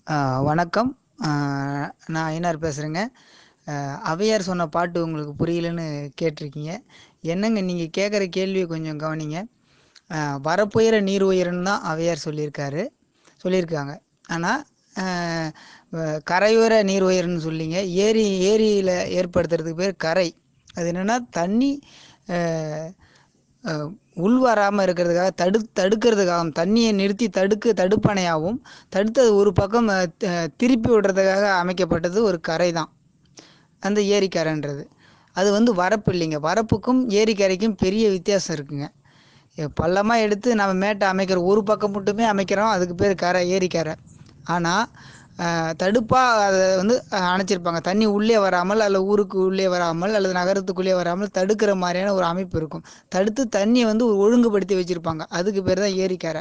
வணக்கம் நான் ஐயனார் பேசுகிறேங்க ஔவையார் சொன்ன பாட்டு உங்களுக்கு புரியலன்னு கேட்டிருக்கீங்க என்னங்க நீங்கள் கேட்குற கேள்வியை கொஞ்சம் கவனிங்க வரப்புயர நீர் உயரன்னு தான் ஔவையார் சொல்லியிருக்காரு சொல்லியிருக்காங்க ஆனால் கரையோர நீர் உயரன்னு சொல்லிங்க ஏரி ஏரியில் ஏற்படுத்துறதுக்கு பேர் கரை அது என்னென்னா தண்ணி உள் வராமல் இருக்கிறதுக்காக தடு தடுக்கிறதுக்காகவும் தண்ணியை நிறுத்தி தடுக்க தடுப்பணையாகவும் தடுத்தது ஒரு பக்கம் திருப்பி விடுறதுக்காக அமைக்கப்பட்டது ஒரு கரை தான் அந்த ஏரிக்கரைன்றது அது வந்து வரப்பு இல்லைங்க வரப்புக்கும் ஏரிக்கரைக்கும் பெரிய வித்தியாசம் இருக்குங்க பள்ளமாக எடுத்து நம்ம மேட்டை அமைக்கிற ஒரு பக்கம் மட்டுமே அமைக்கிறோம் அதுக்கு பேர் கரை ஏரிக்கரை ஆனால் தடுப்பாக அதை வந்து அணைச்சிருப்பாங்க தண்ணி உள்ளே வராமல் அல்லது ஊருக்கு உள்ளே வராமல் அல்லது நகரத்துக்குள்ளே வராமல் தடுக்கிற மாதிரியான ஒரு அமைப்பு இருக்கும் தடுத்து தண்ணியை வந்து ஒரு ஒழுங்குபடுத்தி வச்சுருப்பாங்க அதுக்கு பேர் தான் ஏரிக்கரை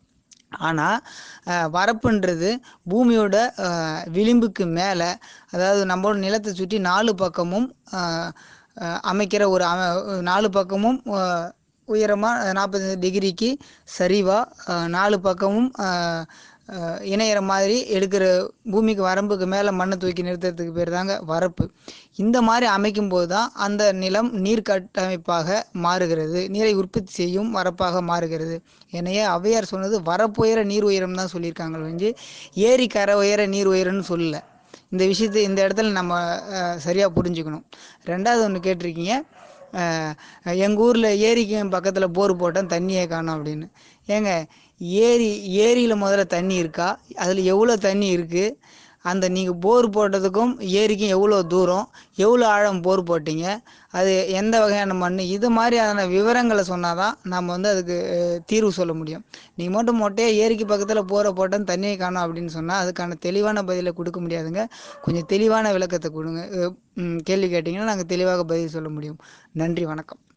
ஆனால் வரப்புன்றது பூமியோட விளிம்புக்கு மேலே அதாவது நம்மளோட நிலத்தை சுற்றி நாலு பக்கமும் அமைக்கிற ஒரு நாலு பக்கமும் உயரமாக நாற்பது டிகிரிக்கு சரிவாக நாலு பக்கமும் இணையிற மாதிரி எடுக்கிற பூமிக்கு வரம்புக்கு மேலே மண்ணை தூக்கி நிறுத்துறதுக்கு பேர் தாங்க வரப்பு இந்த மாதிரி அமைக்கும் போது தான் அந்த நிலம் நீர் கட்டமைப்பாக மாறுகிறது நீரை உற்பத்தி செய்யும் வரப்பாக மாறுகிறது என்னையே ஔவையார் சொன்னது வரப்புயர நீர் உயரம் தான் சொல்லியிருக்காங்க வந்து ஏரி கரை உயர நீர் உயரம்னு சொல்லலை இந்த விஷயத்தை இந்த இடத்துல நம்ம சரியாக புரிஞ்சுக்கணும் ரெண்டாவது ஒன்று கேட்டிருக்கீங்க எங்கள் ஊரில் ஏரிக்கு பக்கத்தில் போர் போட்டேன் தண்ணியே காணும் அப்படின்னு ஏங்க ஏரி ஏரியில் முதல்ல தண்ணி இருக்கா அதில் எவ்வளோ தண்ணி இருக்குது அந்த நீங்கள் போர் போட்டதுக்கும் ஏரிக்கும் எவ்வளோ தூரம் எவ்வளோ ஆழம் போர் போட்டீங்க அது எந்த வகையான மண் இது மாதிரியான விவரங்களை சொன்னால் தான் நம்ம வந்து அதுக்கு தீர்வு சொல்ல முடியும் நீங்கள் மட்டும் மொட்டையாக ஏரிக்கு பக்கத்தில் போரை போட்டேன் தண்ணியை காணும் அப்படின்னு சொன்னால் அதுக்கான தெளிவான பதிலை கொடுக்க முடியாதுங்க கொஞ்சம் தெளிவான விளக்கத்தை கொடுங்க கேள்வி கேட்டிங்கன்னா நாங்கள் தெளிவாக பதில் சொல்ல முடியும் நன்றி வணக்கம்